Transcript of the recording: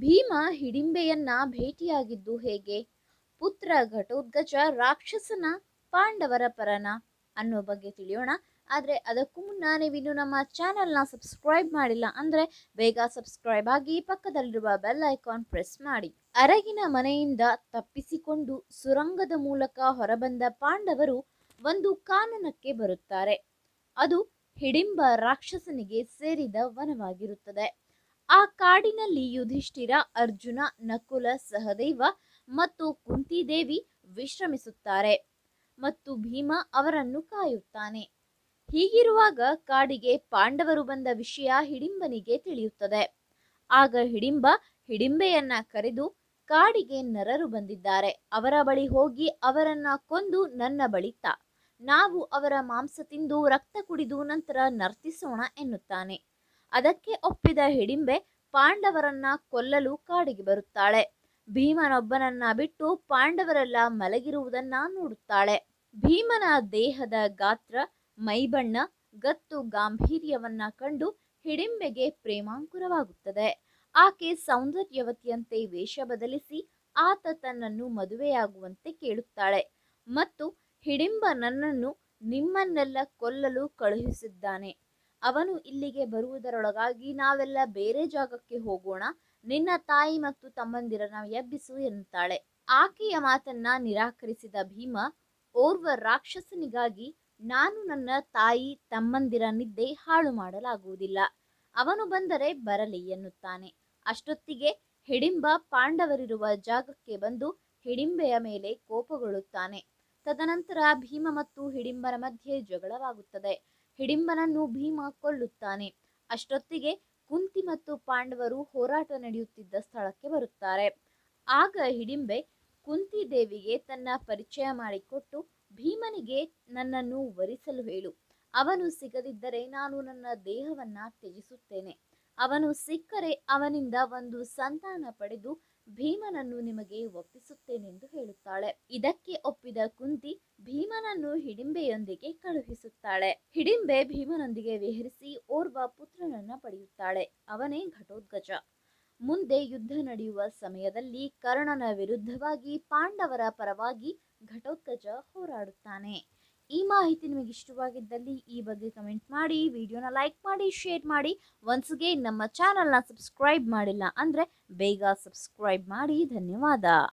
ಭೀಮ ಹಿಡಿಂಬೆಯನ್ನ ಭೇಟಿಯಾಗಿದ್ದು ಹೇಗೆ ಪುತ್ರ ಘಟೋದ್ಗಜ ರಾಕ್ಷಸನ ಪಾಂಡವರ ಪರನ ಅನ್ನೋ ಬಗ್ಗೆ ತಿಳಿಯೋಣ ಆದರೆ ಅದಕ್ಕೂ ಮುನ್ನ ನೀವಿನ್ನು ನಮ್ಮ ಚಾನೆಲ್ನ ಸಬ್ಸ್ಕ್ರೈಬ್ ಮಾಡಿಲ್ಲ ಅಂದರೆ ಬೇಗ ಸಬ್ಸ್ಕ್ರೈಬ್ ಆಗಿ ಪಕ್ಕದಲ್ಲಿರುವ ಬೆಲ್ ಐಕಾನ್ ಪ್ರೆಸ್ ಮಾಡಿ ಅರಗಿನ ಮನೆಯಿಂದ ತಪ್ಪಿಸಿಕೊಂಡು ಸುರಂಗದ ಮೂಲಕ ಹೊರಬಂದ ಪಾಂಡವರು ಒಂದು ಕಾನನಕ್ಕೆ ಬರುತ್ತಾರೆ ಅದು ಹಿಡಿಂಬ ರಾಕ್ಷಸನಿಗೆ ಸೇರಿದ ವನವಾಗಿರುತ್ತದೆ ಆ ಕಾಡಿನಲ್ಲಿ ಯುಧಿಷ್ಠಿರ ಅರ್ಜುನ ನಕುಲ ಸಹದೇವ ಮತ್ತು ಕುಂತಿದೇವಿ ವಿಶ್ರಮಿಸುತ್ತಾರೆ ಮತ್ತು ಭೀಮ ಅವರನ್ನು ಕಾಯುತ್ತಾನೆ ಹೀಗಿರುವಾಗ ಕಾಡಿಗೆ ಪಾಂಡವರು ಬಂದ ವಿಷಯ ಹಿಡಿಂಬನಿಗೆ ತಿಳಿಯುತ್ತದೆ ಆಗ ಹಿಡಿಂಬ ಹಿಡಿಂಬೆಯನ್ನ ಕರೆದು ಕಾಡಿಗೆ ನರರು ಬಂದಿದ್ದಾರೆ ಅವರ ಬಳಿ ಹೋಗಿ ಅವರನ್ನ ಕೊಂದು ನನ್ನ ಬಳಿ ತಾ ನಾವು ಅವರ ಮಾಂಸ ತಿಂದು ರಕ್ತ ಕುಡಿದು ನಂತರ ನರ್ತಿಸೋಣ ಎನ್ನುತ್ತಾನೆ ಅದಕ್ಕೆ ಒಪ್ಪಿದ ಹಿಡಿಂಬೆ ಪಾಂಡವರನ್ನ ಕೊಲ್ಲಲು ಕಾಡಿಗೆ ಬರುತ್ತಾಳೆ ಭೀಮನೊಬ್ಬನನ್ನ ಬಿಟ್ಟು ಪಾಂಡವರೆಲ್ಲ ಮಲಗಿರುವುದನ್ನ ನೋಡುತ್ತಾಳೆ ಭೀಮನ ದೇಹದ ಗಾತ್ರ ಮೈಬಣ್ಣ ಗತ್ತು ಗಾಂಭೀರ್ಯವನ್ನ ಕಂಡು ಹಿಡಿಂಬೆಗೆ ಪ್ರೇಮಾಂಕುರವಾಗುತ್ತದೆ ಆಕೆ ಸೌಂದರ್ಯವತಿಯಂತೆ ವೇಷ ಬದಲಿಸಿ ಆತ ತನ್ನನ್ನು ಮದುವೆಯಾಗುವಂತೆ ಕೇಳುತ್ತಾಳೆ ಮತ್ತು ಹಿಡಿಂಬ ನನ್ನನ್ನು ನಿಮ್ಮನ್ನೆಲ್ಲ ಕೊಲ್ಲಲು ಕಳುಹಿಸಿದ್ದಾನೆ ಅವನು ಇಲ್ಲಿಗೆ ಬರುವುದರೊಳಗಾಗಿ ನಾವೆಲ್ಲ ಬೇರೆ ಜಾಗಕ್ಕೆ ಹೋಗೋಣ ನಿನ್ನ ತಾಯಿ ಮತ್ತು ತಮ್ಮಂದಿರನ್ನ ಎಬ್ಬಿಸು ಎನ್ನುತ್ತಾಳೆ ಆಕೆಯ ಮಾತನ್ನ ನಿರಾಕರಿಸಿದ ಭೀಮ ಓರ್ವ ರಾಕ್ಷಸನಿಗಾಗಿ ನಾನು ನನ್ನ ತಾಯಿ ತಮ್ಮಂದಿರ ನಿದ್ದೆ ಹಾಳು ಮಾಡಲಾಗುವುದಿಲ್ಲ ಅವನು ಬಂದರೆ ಬರಲಿ ಎನ್ನುತ್ತಾನೆ ಅಷ್ಟೊತ್ತಿಗೆ ಹಿಡಿಂಬ ಪಾಂಡವರಿರುವ ಜಾಗಕ್ಕೆ ಬಂದು ಹಿಡಿಂಬೆಯ ಮೇಲೆ ಕೋಪಗೊಳ್ಳುತ್ತಾನೆ ತದನಂತರ ಭೀಮ ಮತ್ತು ಹಿಡಿಂಬನ ಮಧ್ಯೆ ಜಗಳವಾಗುತ್ತದೆ ಹಿಡಿಂಬನನ್ನು ಭೀಮ ಕೊಲ್ಲುತ್ತಾನೆ ಅಷ್ಟೊತ್ತಿಗೆ ಕುಂತಿ ಮತ್ತು ಪಾಂಡವರು ಹೋರಾಟ ನಡೆಯುತ್ತಿದ್ದ ಸ್ಥಳಕ್ಕೆ ಬರುತ್ತಾರೆ ಆಗ ಹಿಡಿಂಬೆ ಕುಂತಿ ದೇವಿಗೆ ತನ್ನ ಪರಿಚಯ ಮಾಡಿಕೊಟ್ಟು ಭೀಮನಿಗೆ ನನ್ನನ್ನು ವರಿಸಲು ಹೇಳು ಅವನು ಸಿಗದಿದ್ದರೆ ನಾನು ನನ್ನ ದೇಹವನ್ನ ತ್ಯಜಿಸುತ್ತೇನೆ ಅವನು ಸಿಕ್ಕರೆ ಅವನಿಂದ ಒಂದು ಸಂತಾನ ಪಡೆದು ಭೀಮನನ್ನು ನಿಮಗೆ ಒಪ್ಪಿಸುತ್ತೇನೆಂದು ಹೇಳುತ್ತಾಳೆ ಇದಕ್ಕೆ ಒಪ್ಪಿದ ಕುಂತಿ ಭೀಮನನ್ನು ಹಿಡಿಂಬೆಯೊಂದಿಗೆ ಕಳುಹಿಸುತ್ತಾಳೆ ಹಿಡಿಂಬೆ ಭೀಮನೊಂದಿಗೆ ವಿಹರಿಸಿ ಓರ್ವ ಪುತ್ರನನ್ನ ಪಡೆಯುತ್ತಾಳೆ ಅವನೇ ಘಟೋದ್ಗಜ ಮುಂದೆ ಯುದ್ಧ ನಡೆಯುವ ಸಮಯದಲ್ಲಿ ಕರ್ಣನ ವಿರುದ್ಧವಾಗಿ ಪಾಂಡವರ ಪರವಾಗಿ ಘಟೋತ್ಕಚ ಹೋರಾಡುತ್ತಾನೆ ಈ ಮಾಹಿತಿ ನಿಮಗೆ ಇಷ್ಟವಾಗಿದ್ದಲ್ಲಿ ಈ ಬಗ್ಗೆ ಕಮೆಂಟ್ ಮಾಡಿ ವಿಡಿಯೋನ ಲೈಕ್ ಮಾಡಿ ಶೇರ್ ಮಾಡಿ ಒನ್ಸ್ಗೆ ನಮ್ಮ ಚಾನಲ್ನ ಸಬ್ಸ್ಕ್ರೈಬ್ ಮಾಡಿಲ್ಲ ಅಂದರೆ ಬೇಗ ಸಬ್ಸ್ಕ್ರೈಬ್ ಮಾಡಿ ಧನ್ಯವಾದ